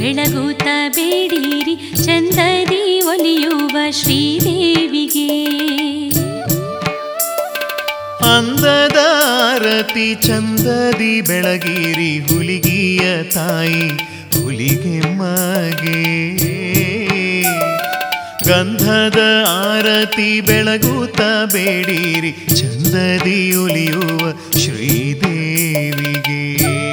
ಬೆಳಗುತ್ತ ಬೇಡಿರಿ ಚಂದದಿ ಒಲಿಯುವ ಶ್ರೀದೇವಿಗೆ ಅಂದದ ಆರತಿ ಚಂದದಿ ಬೆಳಗಿರಿ ಹುಲಿಗಿಯ ತಾಯಿ ಹುಲಿಗೆಮ್ಮಗೆ ಗಂಧದ ಆರತಿ ಬೆಳಗುತ್ತ ಬೇಡಿರಿ ಚಂದದಿ ಉಲಿಯುವ ಶ್ರೀದೇವಿಗೆ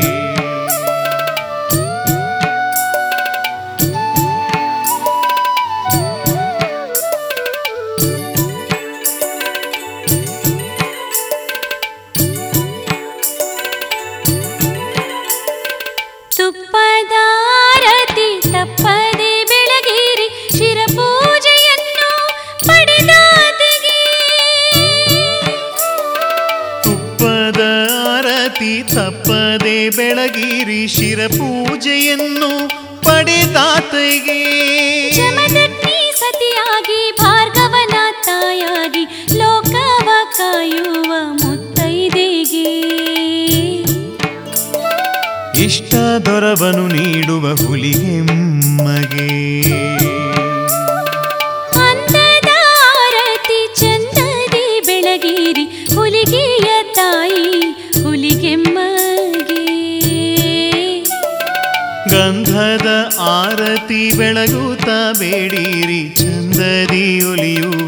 ತುಪ್ಪದಾರತಿ ತಪ್ಪದೆ ಬೆಳಗಿರಿ ಶಿರಪೂಜೆಯನ್ನು ಪಡೆದಾತಗೆ ತುಪ್ಪದ ಆರತಿ ತಪ್ಪದೆ ಬೆಳಗಿರಿ ಶಿರ ಪೂಜೆಯನ್ನು ಪಡೆದಾತಗೆ ಜಮದಗ್ನಿ ಸತಿಯಾಗಿ ಭಾರ್ಗವನ ತಾಯಾಗಿ ಲೋಕವ ಕಾಯುವ ಮುತ್ತೈದೆಗೆ ಇಷ್ಟ ದೊರವನು ನೀಡುವ ಹುಲಿಗೆಮ್ಮಗೆ ಅಂದದ ಆರತಿ ಚಂದದಿ ಬೆಳಗಿರಿ ಹುಲಿಗೆಯ ತಾಯಿ ಹುಲಿಗೆಮ್ಮಗೆ ಗಂಧದ ಆರತಿ ಬೆಳಗುತ್ತ ಬೇಡಿರಿ ಚಂದದಿ ಒಲಿಯುವ